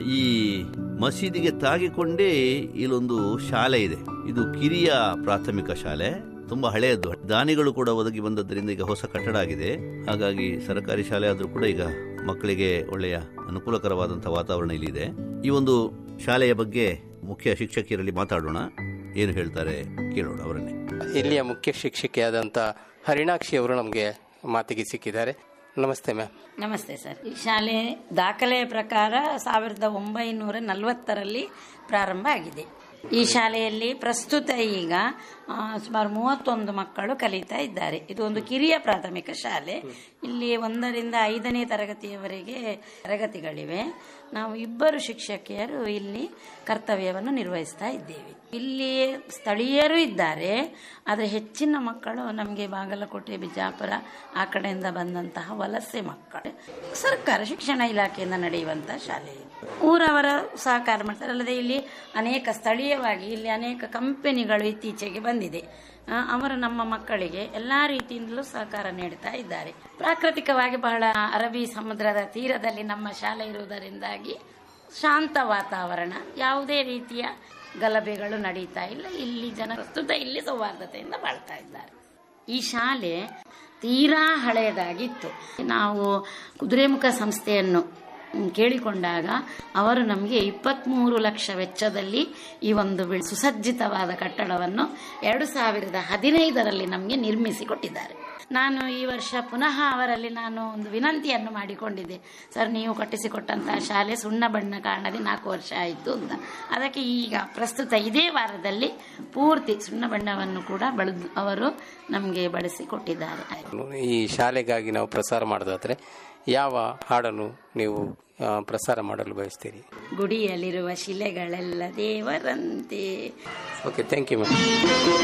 ಈ ಮಸೀದಿಗೆ ತಾಗಿಕೊಂಡೇ ಇಲ್ಲೊಂದು ಶಾಲೆ ಇದೆ ಇದು ಕಿರಿಯ ಪ್ರಾಥಮಿಕ ಶಾಲೆ ತುಂಬಾ ಹಳೆಯದು ದಾನಿಗಳು ಕೂಡ ಒದಗಿ ಬಂದದ್ದರಿಂದ ಈಗ ಹೊಸ ಕಟ್ಟಡ ಆಗಿದೆ ಹಾಗಾಗಿ ಸರ್ಕಾರಿ ಶಾಲೆ ಆದರೂ ಕೂಡ ಈಗ ಮಕ್ಕಳಿಗೆ ಒಳ್ಳೆಯ ಅನುಕೂಲಕರವಾದಂತಹ ವಾತಾವರಣ ಇಲ್ಲಿದೆ ಈ ಒಂದು ಶಾಲೆಯ ಬಗ್ಗೆ ಮುಖ್ಯ ಶಿಕ್ಷಕಿಯರಲ್ಲಿ ಮಾತಾಡೋಣ ಏನು ಹೇಳ್ತಾರೆ ಕೇಳೋಣ ಅವರನ್ನೇ ಇಲ್ಲಿಯ ಮುಖ್ಯ ಶಿಕ್ಷಕಿಯಾದಂಥ ಹರಿಣಾಕ್ಷಿ ಅವರು ನಮಗೆ ಮಾತಿಗೆ ಸಿಕ್ಕಿದ್ದಾರೆ ನಮಸ್ತೆ ಮ್ಯಾಮ್ ನಮಸ್ತೆ ಸರ್ ಈ ಶಾಲೆ ದಾಖಲೆಯ ಪ್ರಕಾರ ಸಾವಿರದ ಒಂಬೈನೂರ ನಲವತ್ತರಲ್ಲಿ ಪ್ರಾರಂಭ ಆಗಿದೆ ಈ ಶಾಲೆಯಲ್ಲಿ ಪ್ರಸ್ತುತ ಈಗ ಆ, ಸುಮಾರು ಮೂವತ್ತೊಂದು ಮಕ್ಕಳು ಕಲಿತಾ ಇದ್ದಾರೆ ಇದು ಒಂದು ಕಿರಿಯ ಪ್ರಾಥಮಿಕ ಶಾಲೆ ಇಲ್ಲಿ ಒಂದರಿಂದ ಐದನೇ ತರಗತಿಯವರೆಗೆ ತರಗತಿಗಳಿವೆ ನಾವು ಇಬ್ಬರು ಶಿಕ್ಷಕಿಯರು ಇಲ್ಲಿ ಕರ್ತವ್ಯವನ್ನು ನಿರ್ವಹಿಸ್ತಾ ಇದ್ದೇವೆ ಇಲ್ಲಿ ಸ್ಥಳೀಯರು ಇದ್ದಾರೆ ಆದರೆ ಹೆಚ್ಚಿನ ಮಕ್ಕಳು ನಮಗೆ ಬಾಗಲಕೋಟೆ ಬಿಜಾಪುರ ಆ ಕಡೆಯಿಂದ ಬಂದಂತಹ ವಲಸೆ ಮಕ್ಕಳು ಸರ್ಕಾರ ಶಿಕ್ಷಣ ಇಲಾಖೆಯಿಂದ ನಡೆಯುವಂತಹ ಶಾಲೆ ಇದು. ಊರವರ ಸಹಕಾರ ಮಾಡ್ತಾರೆ ಅಲ್ಲದೆ ಇಲ್ಲಿ ಅನೇಕ ಸ್ಥಳೀಯವಾಗಿ ಇಲ್ಲಿ ಅನೇಕ ಕಂಪನಿಗಳು ಇತ್ತೀಚೆಗೆ ಬಂದಿದೆ ಆ, ಅವರು ನಮ್ಮ ಮಕ್ಕಳಿಗೆ ಎಲ್ಲಾ ರೀತಿಯಿಂದಲೂ ಸಹಕಾರ ನೀಡ್ತಾ ಇದ್ದಾರೆ ಪ್ರಾಕೃತಿಕವಾಗಿ ಬಹಳ ಅರಬ್ಬಿ ಸಮುದ್ರದ ತೀರದಲ್ಲಿ ನಮ್ಮ ಶಾಲೆ ಇರುವುದರಿಂದಾಗಿ ಶಾಂತ ವಾತಾವರಣ ಯಾವುದೇ ರೀತಿಯ ಗಲಭೆಗಳು ನಡೀತಾ ಇಲ್ಲ ಇಲ್ಲಿ ಜನ ಪ್ರಸ್ತುತ ಇಲ್ಲಿ ಸೌಹಾರ್ದತೆಯಿಂದ ಬಾಳ್ತಾ ಇದ್ದಾರೆ ಈ ಶಾಲೆ ತೀರಾ ಹಳೆಯದಾಗಿತ್ತು ನಾವು ಕುದುರೆಮುಖ ಸಂಸ್ಥೆಯನ್ನು ಮ್, ಕೇಳಿಕೊಂಡಾಗ ಅವರು ನಮಗೆ ಇಪ್ಪತ್ತ್ಮೂರು ಲಕ್ಷ ವೆಚ್ಚದಲ್ಲಿ ಈ ಒಂದು ವಿ- ಸುಸಜ್ಜಿತವಾದ ಕಟ್ಟಡವನ್ನು ಎರಡು ಸಾವಿರದ ಹದಿನೈದರಲ್ಲಿ ನಮಗೆ ನಿರ್ಮಿಸಿ ಕೊಟ್ಟಿದ್ದಾರೆ ನಾನು ಈ ವರ್ಷ ಪುನಃ ಅವರಲ್ಲಿ ನಾನು ಒಂದು ವಿನಂತಿಯನ್ನು ಮಾಡಿಕೊಂಡಿದ್ದೆ ಸರ್ ನೀವು ಕಟ್ಟಿಸಿಕೊಟ್ಟಂತಹ ಶಾಲೆ ಸುಣ್ಣ ಬಣ್ಣ ಕಾಣದೆ ನಾಲ್ಕು ವರ್ಷ ಆಯಿತು ಅಂತ ಅದಕ್ಕೆ ಈಗ ಪ್ರಸ್ತುತ ಇದೇ ವಾರದಲ್ಲಿ ಪೂರ್ತಿ ಸುಣ್ಣ ಬಣ್ಣವನ್ನು ಕೂಡ ಬಳದು ಅವರು ನಮಗೆ ಬಳಸಿ ಕೊಟ್ಟಿದ್ದಾರೆ ಈ ಶಾಲೆಗಾಗಿ ನಾವು ಪ್ರಸಾರ ಮಾಡೋದಾದ್ರೆ ಯಾವ ಹಾಡನ್ನು ನೀವು ಆ, ಪ್ರಸಾರ ಮಾಡಲು ಬಯಸ್ತೀರಿ ಗುಡಿಯಲ್ಲಿರುವ ಶಿಲೆಗಳೆಲ್ಲ ದೇವರಂತೆ ಓಕೆ ಥ್ಯಾಂಕ್ ಯು ಮ್ಯಾಮ್